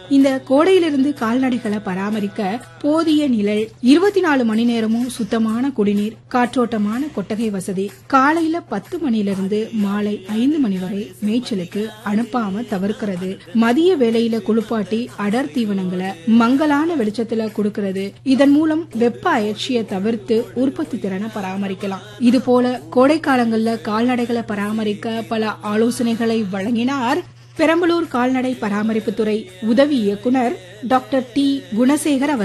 இந்த கோடையிலிருந்து கால்நடைகளை பராமரிக்க போதிய நிழல் இருபத்தி நாலு மணி நேரமும் சுத்தமான குடிநீர் காற்றோட்டமான கொட்டகை வசதி காலையில பத்து மணிலிருந்து மாலை ஐந்து மணி வரை மேய்ச்சலுக்கு அனுப்பாம தவிர்க்கிறது மதிய வேளையில குளிப்பாட்டி அடர் தீவனங்களை மங்கலான வெளிச்சத்துல கொடுக்கிறது இதன் மூலம் வெப்ப அயற்சியை தவிர்த்து உற்பத்தி திறனை பராமரிக்கலாம் இது போல கோடை காலங்கள்ல கால்நடைகளை பராமரிக்க பல ஆலோசனைகளை வழங்கினார் பெரம்பலூர் கால்நடை பராமரிப்புத்துறை உதவி இயக்குனர் டாக்டர் டி குணசேகர் அவர்கள்